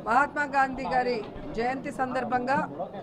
మహాత్మా గాంధీ గారి జయంతి సందర్భంగా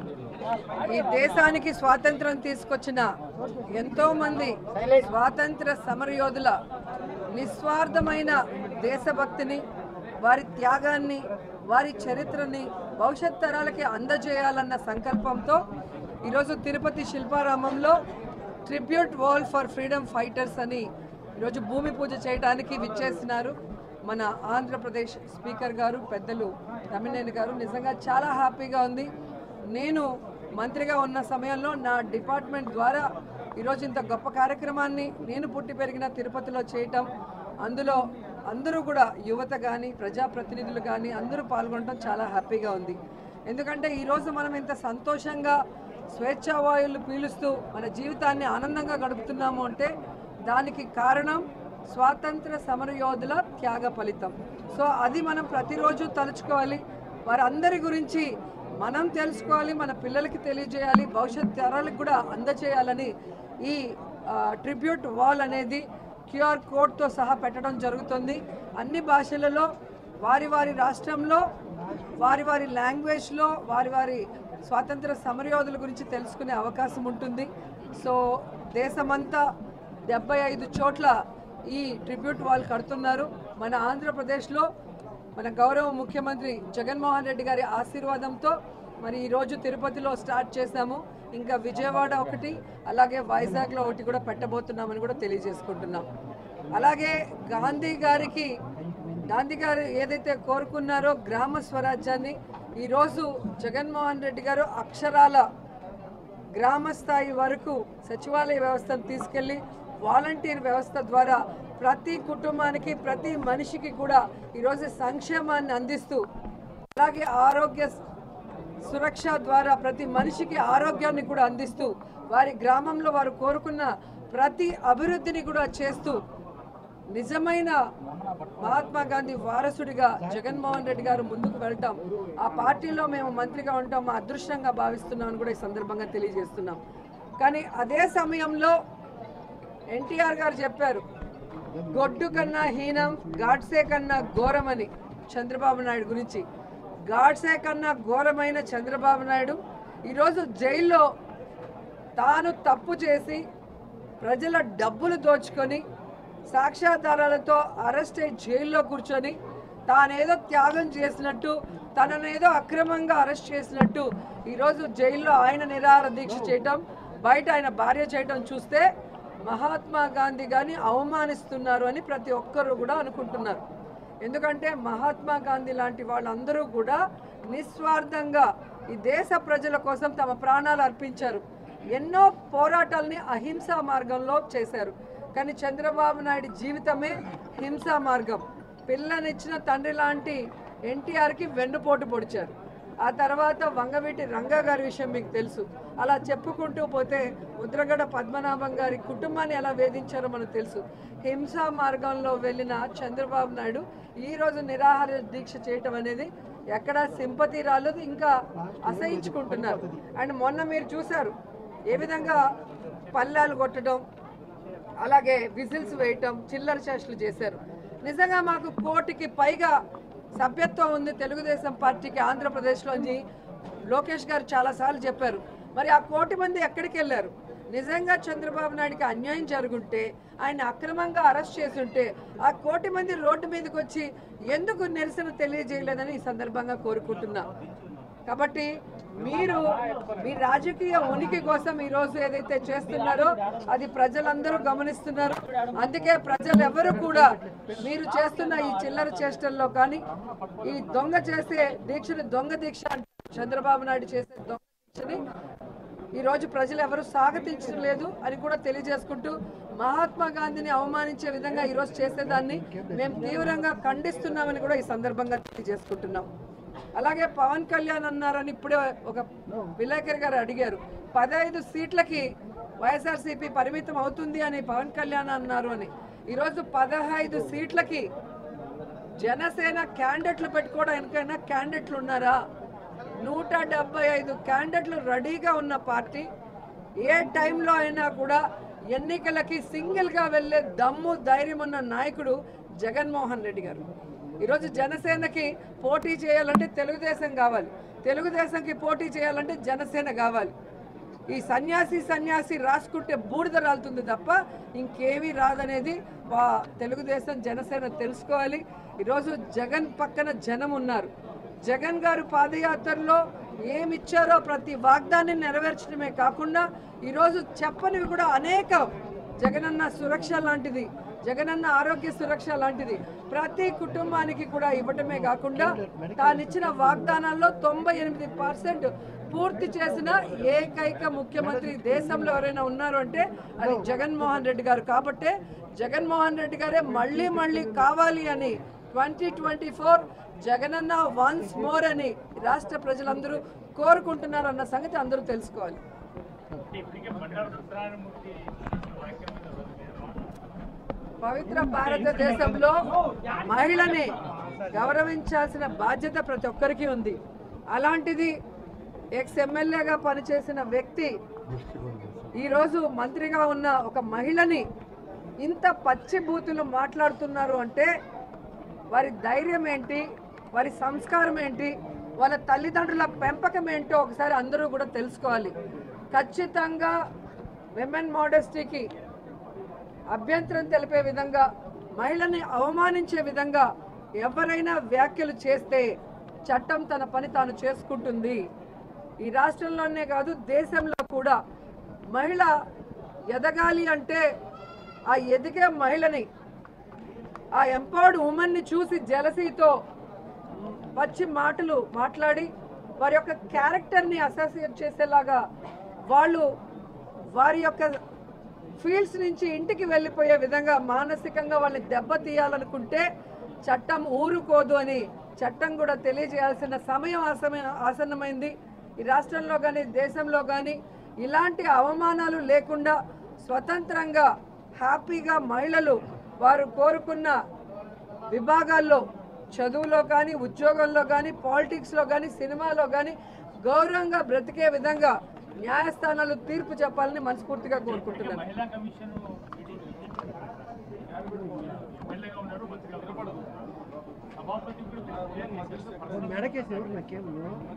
ఈ దేశానికి స్వాతంత్రం తీసుకొచ్చిన ఎంతో మంది స్వాతంత్ర సమరయోధుల నిస్వార్థమైన దేశభక్తిని వారి త్యాగాన్ని వారి చరిత్రని భవిష్యత్ తరాలకి అందజేయాలన్న సంకల్పంతో ఈరోజు తిరుపతి శిల్పారామంలో tribute wall for freedom fighters అని ఈరోజు భూమి పూజ చేయడానికి విచ్చేసినారు మన ఆంధ్రప్రదేశ్ స్పీకర్ గారు పెద్దలు తమ్మినేని గారు నిజంగా చాలా హ్యాపీగా ఉంది నేను మంత్రిగా ఉన్న సమయంలో నా డిపార్ట్మెంట్ ద్వారా ఈరోజు ఇంత గొప్ప కార్యక్రమాన్ని నేను పుట్టి పెరిగిన తిరుపతిలో చేయటం అందులో అందరూ కూడా యువత కానీ ప్రజాప్రతినిధులు కానీ అందరూ పాల్గొనడం చాలా హ్యాపీగా ఉంది ఎందుకంటే ఈరోజు మనం ఇంత సంతోషంగా స్వేచ్ఛావాయువులు పీలుస్తూ మన జీవితాన్ని ఆనందంగా గడుపుతున్నాము అంటే దానికి కారణం స్వాతంత్ర సమరయోధుల త్యాగ ఫలితం సో అది మనం ప్రతిరోజు తలుచుకోవాలి వారందరి గురించి మనం తెలుసుకోవాలి మన పిల్లలకి తెలియజేయాలి భవిష్యత్ తరాలకు కూడా అందచేయాలని ఈ ట్రిబ్యూట్ వాల్ అనేది క్యూఆర్ కోడ్తో సహా పెట్టడం జరుగుతుంది అన్ని భాషలలో వారి వారి రాష్ట్రంలో వారి వారి లాంగ్వేజ్లో వారి వారి స్వాతంత్ర సమరయోధుల గురించి తెలుసుకునే అవకాశం ఉంటుంది సో దేశమంతా డెబ్బై ఐదు చోట్ల ఈ ట్రిబ్యూట్ వాల్ కడుతున్నారు మన ఆంధ్రప్రదేశ్లో మన గౌరవ ముఖ్యమంత్రి జగన్మోహన్ రెడ్డి గారి ఆశీర్వాదంతో మరి ఈరోజు తిరుపతిలో స్టార్ట్ చేశాము ఇంకా విజయవాడ ఒకటి అలాగే వైజాగ్లో ఒకటి కూడా పెట్టబోతున్నామని కూడా తెలియజేసుకుంటున్నాం అలాగే గాంధీ గారికి గాంధీ గారు ఏదైతే కోరుకున్నారో గ్రామ స్వరాజ్యాన్ని ఈరోజు జగన్మోహన్ రెడ్డి గారు అక్షరాల గ్రామ స్థాయి వరకు సచివాలయ వ్యవస్థను తీసుకెళ్లి వాలంటీర్ వ్యవస్థ ద్వారా ప్రతి కుటుంబానికి ప్రతి మనిషికి కూడా ఈరోజు సంక్షేమాన్ని అందిస్తూ అలాగే ఆరోగ్య సురక్ష ద్వారా ప్రతి మనిషికి ఆరోగ్యాన్ని కూడా అందిస్తూ వారి గ్రామంలో వారు కోరుకున్న ప్రతి అభివృద్ధిని కూడా చేస్తూ నిజమైన మహాత్మా గాంధీ వారసుడిగా జగన్మోహన్ రెడ్డి గారు ముందుకు వెళ్ళటం ఆ పార్టీలో మేము మంత్రిగా ఉంటాం మా అదృష్టంగా భావిస్తున్నామని కూడా ఈ సందర్భంగా తెలియజేస్తున్నాం కానీ అదే సమయంలో ఎన్టీఆర్ గారు చెప్పారు గొడ్డు కన్నా హీనం గాడ్సే కన్నా ఘోరమని చంద్రబాబు నాయుడు గురించి గాడ్సే కన్నా ఘోరమైన చంద్రబాబు నాయుడు ఈరోజు జైల్లో తాను తప్పు చేసి ప్రజల డబ్బులు దోచుకొని సాక్ష్యాధారాలతో అరెస్ట్ అయి జైల్లో కూర్చొని తానేదో త్యాగం చేసినట్టు తననేదో అక్రమంగా అరెస్ట్ చేసినట్టు ఈరోజు జైల్లో ఆయన నిరాహార దీక్ష చేయటం బయట ఆయన భార్య చేయటం చూస్తే మహాత్మా గాంధీ గారిని అవమానిస్తున్నారు అని ప్రతి ఒక్కరు కూడా అనుకుంటున్నారు ఎందుకంటే మహాత్మా గాంధీ లాంటి వాళ్ళందరూ కూడా నిస్వార్థంగా ఈ దేశ ప్రజల కోసం తమ ప్రాణాలు అర్పించారు ఎన్నో పోరాటాలని అహింసా మార్గంలో చేశారు కానీ చంద్రబాబు నాయుడు జీవితమే హింసా మార్గం పిల్లనిచ్చిన తండ్రి లాంటి ఎన్టీఆర్కి వెన్నుపోటు పొడిచారు ఆ తర్వాత వంగవీటి రంగా గారి విషయం మీకు తెలుసు అలా చెప్పుకుంటూ పోతే ముద్రగడ పద్మనాభం గారి కుటుంబాన్ని ఎలా వేధించారో మనకు తెలుసు హింసా మార్గంలో వెళ్ళిన చంద్రబాబు నాయుడు ఈ రోజు నిరాహార దీక్ష చేయటం అనేది ఎక్కడ సింపతి రాలేదు ఇంకా అసహించుకుంటున్నారు అండ్ మొన్న మీరు చూశారు ఏ విధంగా పల్లాలు కొట్టడం అలాగే విజిల్స్ వేయటం చిల్లర చేష్టలు చేశారు నిజంగా మాకు కోటికి పైగా సభ్యత్వం ఉంది తెలుగుదేశం పార్టీకి ఆంధ్రప్రదేశ్లోని లోకేష్ గారు చాలాసార్లు చెప్పారు మరి ఆ కోటి మంది ఎక్కడికి వెళ్ళారు నిజంగా చంద్రబాబు నాయుడికి అన్యాయం జరుగుంటే ఆయన అక్రమంగా అరెస్ట్ చేసుంటే ఆ కోటి మంది రోడ్డు మీదకి వచ్చి ఎందుకు నిరసన తెలియజేయలేదని ఈ సందర్భంగా కోరుకుంటున్నా కాబట్టి మీరు మీ రాజకీయ ఉనికి కోసం ఈ రోజు ఏదైతే చేస్తున్నారో అది ప్రజలందరూ గమనిస్తున్నారు అందుకే ప్రజలు ఎవరు కూడా మీరు చేస్తున్న ఈ చిల్లర చేష్టల్లో కానీ ఈ దొంగ చేసే దీక్షని దొంగ దీక్ష అంటారు. చంద్రబాబు నాయుడు చేసే దొంగ దీక్షని ఈ రోజు ప్రజలు ఎవరు స్వాగతించలేదు అని కూడా తెలియజేసుకుంటూ మహాత్మా గాంధీని అవమానించే విధంగా ఈ రోజు చేసేదాన్ని మేము తీవ్రంగా ఖండిస్తున్నామని కూడా ఈ సందర్భంగా తెలియజేసుకుంటున్నాం అలాగే పవన్ కళ్యాణ్ అన్నారని ఇప్పుడే ఒక విలేకరి గారు అడిగారు పదహైదు సీట్లకి వైఎస్ఆర్సీపీ పరిమితం అవుతుంది అని పవన్ కళ్యాణ్ అన్నారు అని ఈరోజు పదహైదు సీట్లకి జనసేన క్యాండిడేట్లు పెట్టుకోవడానికైనా క్యాండిడేట్లు ఉన్నారా నూట డెబ్బై ఐదు క్యాండిడేట్లు రెడీగా ఉన్న పార్టీ ఏ టైంలో అయినా కూడా ఎన్నికలకి సింగిల్గా వెళ్ళే దమ్ము ధైర్యం ఉన్న నాయకుడు జగన్మోహన్ రెడ్డి గారు ఈరోజు జనసేనకి పోటీ చేయాలంటే తెలుగుదేశం కావాలి తెలుగుదేశంకి పోటీ చేయాలంటే జనసేన కావాలి ఈ సన్యాసి సన్యాసి రాసుకుంటే బూడిద రాలుతుంది తప్ప ఇంకేమీ రాదనేది వా- తెలుగుదేశం జనసేన తెలుసుకోవాలి ఈరోజు జగన్ పక్కన జనం ఉన్నారు జగన్ గారు పాదయాత్రలో ఏమిచ్చారో ప్రతి వాగ్దాన్ని నెరవేర్చడమే కాకుండా ఈరోజు చెప్పనివి కూడా అనేక జగనన్న సురక్ష లాంటిది జగనన్న ఆరోగ్య సురక్ష లాంటిది ప్రతి కుటుంబానికి కూడా ఇవ్వటమే కాకుండా తానిచ్చిన వాగ్దానాల్లో తొంభై ఎనిమిది పర్సెంట్ పూర్తి చేసిన ఏకైక ముఖ్యమంత్రి దేశంలో ఎవరైనా ఉన్నారు అంటే అది జగన్మోహన్ రెడ్డి గారు కాబట్టే జగన్మోహన్ రెడ్డి గారే మళ్ళీ మళ్ళీ కావాలి అని ట్వంటీ ట్వంటీ ఫోర్ జగనన్న వన్స్ మోర్ అని రాష్ట్ర ప్రజలందరూ కోరుకుంటున్నారు అన్న సంగతి అందరూ తెలుసుకోవాలి ఇప్పటికే బండారు సత్యనారాయణమూర్తి వ్యాఖ్యల మీద పవిత్ర భారతదేశంలో మహిళని గౌరవించాల్సిన బాధ్యత ప్రతి ఒక్కరికి ఉంది అలాంటిది ఎక్స్ ఎమ్మెల్యేగా పనిచేసిన వ్యక్తి ఈరోజు మంత్రిగా ఉన్న ఒక మహిళని ఇంత పచ్చి బూతులు మాట్లాడుతున్నారు అంటే వారి ధైర్యం ఏంటి వారి సంస్కారం ఏంటి వాళ్ళ తల్లిదండ్రుల పెంపకం ఏంటో ఒకసారి అందరూ కూడా తెలుసుకోవాలి ఖచ్చితంగా విమెన్ మోడెస్టీకి అభ్యంతరం తెలిపే విధంగా మహిళని అవమానించే విధంగా ఎవరైనా వ్యాఖ్యలు చేస్తే చట్టం తన పని తాను చేసుకుంటుంది ఈ రాష్ట్రంలోనే కాదు దేశంలో కూడా మహిళ ఎదగాలి అంటే ఆ ఎదిగే మహిళని ఆ ఎంపవర్డ్ ఉమెన్ని చూసి జలసీతో వచ్చి మాటలు మాట్లాడి వారి యొక్క క్యారెక్టర్ని అసోసియేట్ చేసేలాగా వాళ్ళు వారి యొక్క ఫీల్డ్స్ నుంచి ఇంటికి వెళ్ళిపోయే విధంగా మానసికంగా వాళ్ళని దెబ్బతీయాలనుకుంటే చట్టం ఊరుకోదు అని చట్టం కూడా తెలియజేయాల్సిన సమయం ఆసమ ఆసన్నమైంది ఈ రాష్ట్రంలో కానీ దేశంలో కానీ ఇలాంటి అవమానాలు లేకుండా స్వతంత్రంగా హ్యాపీగా మహిళలు వారు కోరుకున్న విభాగాల్లో చదువులో కానీ ఉద్యోగంలో కానీ పాలిటిక్స్లో కానీ సినిమాలో కానీ గౌరవంగా బ్రతికే విధంగా న్యాయస్థానాలు తీర్పు చెప్పాలని మనస్ఫూర్తిగా కోరుకుంటున్నాను మహిళా కమిషన్ మీటింగ్ ఎమ్మెల్యేగా ఉన్నారు మంత్రిగా ఉన్నారు సభాపతి కూడా మెడకేసి నాకేం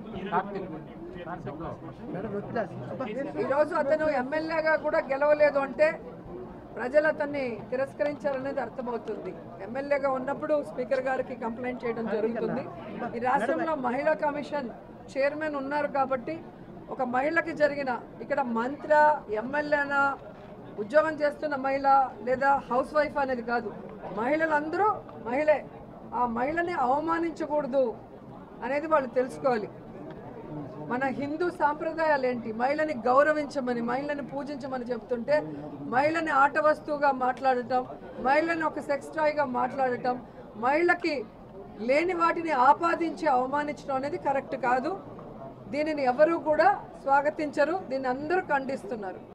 మెడ నొక్కిలాసి ఈరోజు అతను ఎమ్మెల్యేగా కూడా గెలవలేదు అంటే ప్రజలు అతన్ని తిరస్కరించారనేది అర్థమవుతుంది ఎమ్మెల్యేగా ఉన్నప్పుడు స్పీకర్ గారికి కంప్లైంట్ చేయడం జరుగుతుంది ఈ రాష్ట్రంలో మహిళా కమిషన్ చైర్మన్ ఉన్నారు కాబట్టి ఒక మహిళకి జరిగిన ఇక్కడ మంత్ర ఎమ్మెల్యేనా ఉద్యోగం చేస్తున్న మహిళ లేదా హౌస్ వైఫ్ అనేది కాదు మహిళలందరూ మహిళే ఆ మహిళని అవమానించకూడదు అనేది వాళ్ళు తెలుసుకోవాలి మన హిందూ సాంప్రదాయాలు ఏంటి మహిళని గౌరవించమని మహిళని పూజించమని చెప్తుంటే మహిళని ఆట వస్తువుగా మాట్లాడటం మహిళని ఒక సెక్స్ టాయ్గా మాట్లాడటం మహిళకి లేని వాటిని ఆపాదించి అవమానించడం అనేది కరెక్ట్ కాదు దీనిని ఎవరూ కూడా స్వాగతించరు దీన్ని అందరూ ఖండిస్తున్నారు